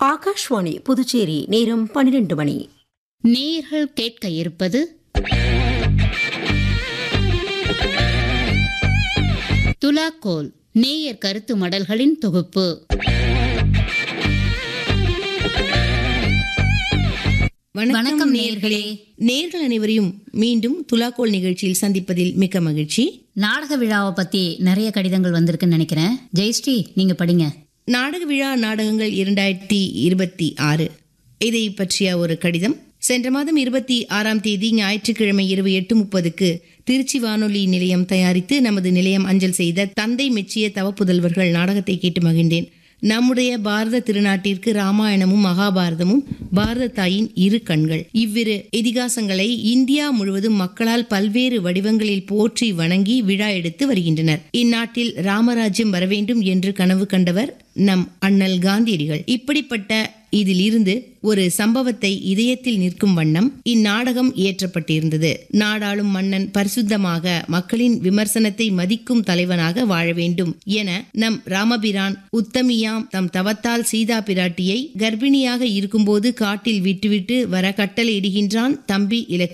ஆகாஷ்வாணி புதுச்சேரி நேரம் பன்னிரண்டு மணி நேயர்கள் கேட்க இருப்பது துலாக்கோல் நேயர் கருத்து மடல்களின் தொகுப்பு வணக்கம் நேயர்களே நேர்கள் அனைவரையும் மீண்டும் துலாக்கோல் நிகழ்ச்சியில் சந்திப்பதில் மிக்க மகிழ்ச்சி நாடக விழாவை பத்தி நிறைய கடிதங்கள் வந்திருக்குன்னு நினைக்கிறேன் ஜெயஸ்ரீ நீங்க படிங்க நாடக விழா நாடகங்கள் இரண்டாயிரத்தி இருபத்தி ஆறு இதை பற்றிய ஒரு கடிதம் சென்ற மாதம் இருபத்தி ஆறாம் தேதி ஞாயிற்றுக்கிழமை இரவு எட்டு முப்பதுக்கு திருச்சி வானொலி நிலையம் தயாரித்து நமது நிலையம் அஞ்சல் செய்த தந்தை மெச்சிய தவப்புதல்வர்கள் நாடகத்தை கேட்டு மகிழ்ந்தேன் நம்முடைய பாரத திருநாட்டிற்கு ராமாயணமும் மகாபாரதமும் பாரத தாயின் இரு கண்கள் இவ்விரு இதிகாசங்களை இந்தியா முழுவதும் மக்களால் பல்வேறு வடிவங்களில் போற்றி வணங்கி விழா எடுத்து வருகின்றனர் இந்நாட்டில் ராமராஜ்யம் வரவேண்டும் என்று கனவு கண்டவர் நம் அண்ணல் காந்தியடிகள் இப்படிப்பட்ட இதில் இருந்து ஒரு சம்பவத்தை இதயத்தில் நிற்கும் வண்ணம் இந்நாடகம் இயற்றப்பட்டிருந்தது நாடாளும் மன்னன் பரிசுத்தமாக மக்களின் விமர்சனத்தை மதிக்கும் தலைவனாக வாழ வேண்டும் என நம் ராமபிரான் உத்தமியாம் தம் தவத்தால் சீதா பிராட்டியை கர்ப்பிணியாக இருக்கும்போது காட்டில் விட்டுவிட்டு வர கட்டளையிடுகின்றான் தம்பி இலக்கு